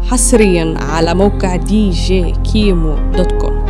حصريا على موقع دي جي كيمو دوت كوم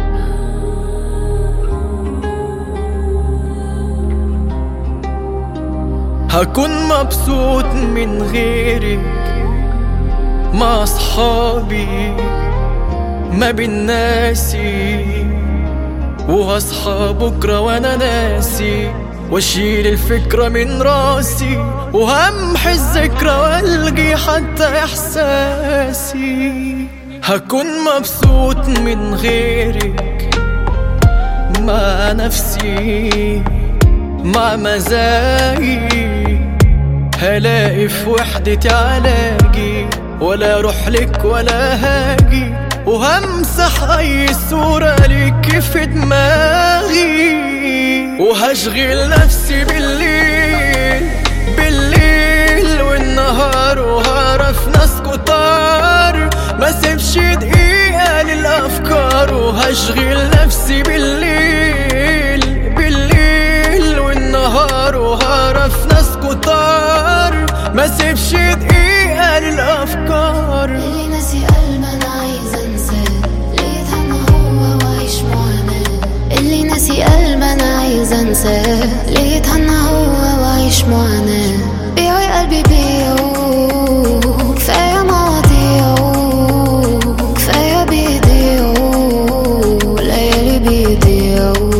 هكون مبسوط من غيرك مع أصحابي ما بين ناسي وهصحى بكرة وأنا ناسي واشيل الفكرة من راسي وهمحي الذكرى والقي حتى إحساسي هكون مبسوط من غيرك مع نفسي مع مزاجي هلاقي في وحدتي علاجي ولا اروح لك ولا هاجي وهمسح اي صورة لك في دماغي وهشغل نفسي بالليل بالليل والنهار وهعرف ناس كتار ما سيبش دقيقة للأفكار وهشغل نفسي بالليل بالليل والنهار وهعرف ناس كتار ما سيبش دقيقة للأفكار اللي ناسي قلب انا عايزه انساه ليه اتهنى هو وعيش معاناه اللي ناسي قلب انا عايزه انساه ليه اتهنى هو وعيش معاناه بيعي قلبي بيعوق كفايه مواضيع كفايه بيضيعوا ليالي بيضيعوا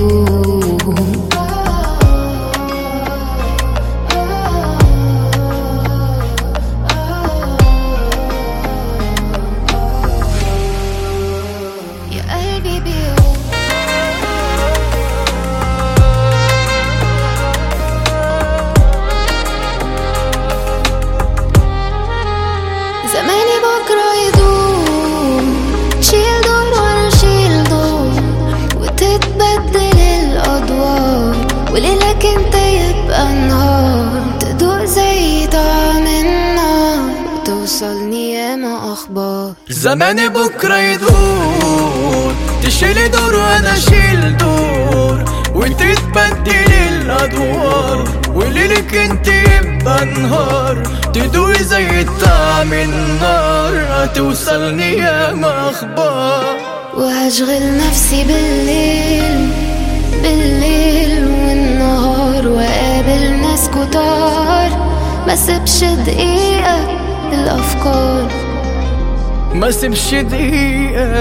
يا قلبي بيعوق زماني بكرة يدوم شيل دور وانا شيل دور وتتبدل الأدوار وليلك انت يبقى نهار تدوق زي طعم النار وتوصلني ياما أخبار زمان بكرة يدور تشيل دور وانا اشيل دور وتتبدل الادوار وليلك انت يبقى نهار تدوي زي طعم النار هتوصلني ياما اخبار وهشغل نفسي بالليل بالليل والنهار واقابل ناس كتار ما سيبش دقيقة الأفكار ما سيبش دقيقة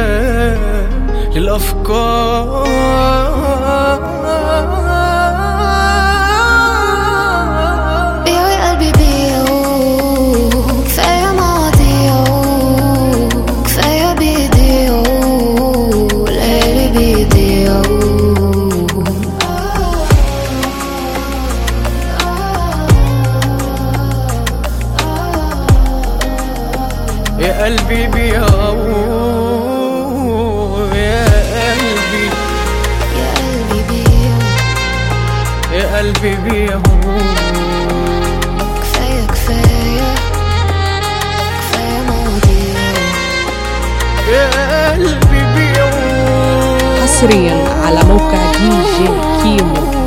للأفكار بيعي قلبي بيعوق كفاية مواضيع كفاية بيضيعوا ليالي بيضيعوا يا قلبي بيهوى يا قلبي يا قلبي بيعوق يا قلبي بيهوى كفاية كفاية كفاية مواضيع يا قلبي بيهوى حصريا على موقع دي جي كيمو